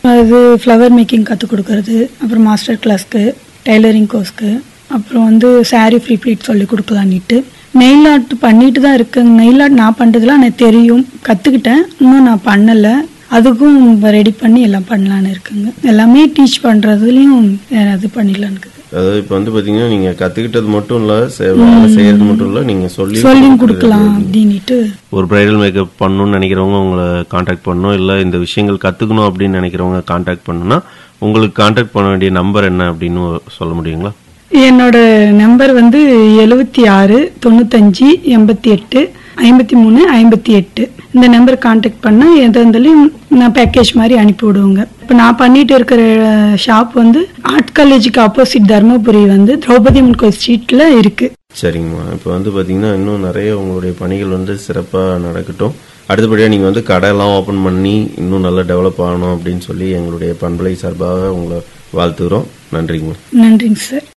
அது flower making கற்றுக் கொடுக்கறது அப்புறம் மாஸ்டர் கிளாஸ்க்கு டைலரிங் கோர்ஸ்க்கு அப்புறம் வந்து saree ஃப்ரீ ப்ளீட் சொல்லி கொடுக்கலான்ட்டு நெயில் ஆர்ட் பண்ணிட்டு தான் இருக்கேங்க நெயில் ஆர்ட் நான் பண்ணுறதுலாம் எனக்கு தெரியும் கற்றுக்கிட்டேன் இன்னும் நான் பண்ணலை அதுக்கும் ரெடி பண்ணி எல்லாம் பண்ணலான்னு இருக்குங்க எல்லாமே டீச் பண்ணுறதுலையும் அது பண்ணிடலான்னு இருக்குது அதாவது இப்போ வந்து பாத்தீங்கன்னா நீங்க கத்துக்கிட்டது மட்டும் இல்ல செ- வேலை செய்யறது மட்டும் இல்ல நீங்க சொல்லி சொல்லியும் கொடுக்கலாம் அப்படின்ட்டு ஒரு பிரைடல் மேக்கப் பண்ணணும்னு நினைக்கிறவங்க உங்களை காண்டாக்ட் பண்ணணும் இல்ல இந்த விஷயங்கள் கத்துக்கணும் அப்படின்னு நினைக்கிறவங்க காண்டாக்ட் பண்ணணும்னா உங்களுக்கு காண்டாக்ட் பண்ண வேண்டிய நம்பர் என்ன அப்படின்னு சொல்ல முடியுங்களா என்னோட நம்பர் வந்து எழுவத்தி ஆறு தொண்ணூத்தஞ்சு எண்பத்தி எட்டு ஐம்பத்தி மூணு ஐம்பத்தி எட்டு இந்த நம்பர் காண்டாக்ட் பண்ணா எது இருந்தாலும் நான் பேக்கேஜ் மாதிரி அனுப்பி விடுவோங்க இப்போ நான் பண்ணிட்டு இருக்கிற ஷாப் வந்து ஆர்ட் காலேஜுக்கு ஆப்போசிட் தர்மபுரி வந்து திரௌபதி அம்மன் கோயில் ஸ்ட்ரீட்ல இருக்கு சரிங்கம்மா இப்போ வந்து பாத்தீங்கன்னா இன்னும் நிறைய உங்களுடைய பணிகள் வந்து சிறப்பா நடக்கட்டும் அடுத்தபடியா நீங்க வந்து கடையெல்லாம் ஓபன் பண்ணி இன்னும் நல்லா டெவலப் ஆகணும் அப்படின்னு சொல்லி எங்களுடைய பண்பலை சார்பாக உங்களை வாழ்த்துகிறோம் நன்றிங்கம்மா நன்றிங்க சார்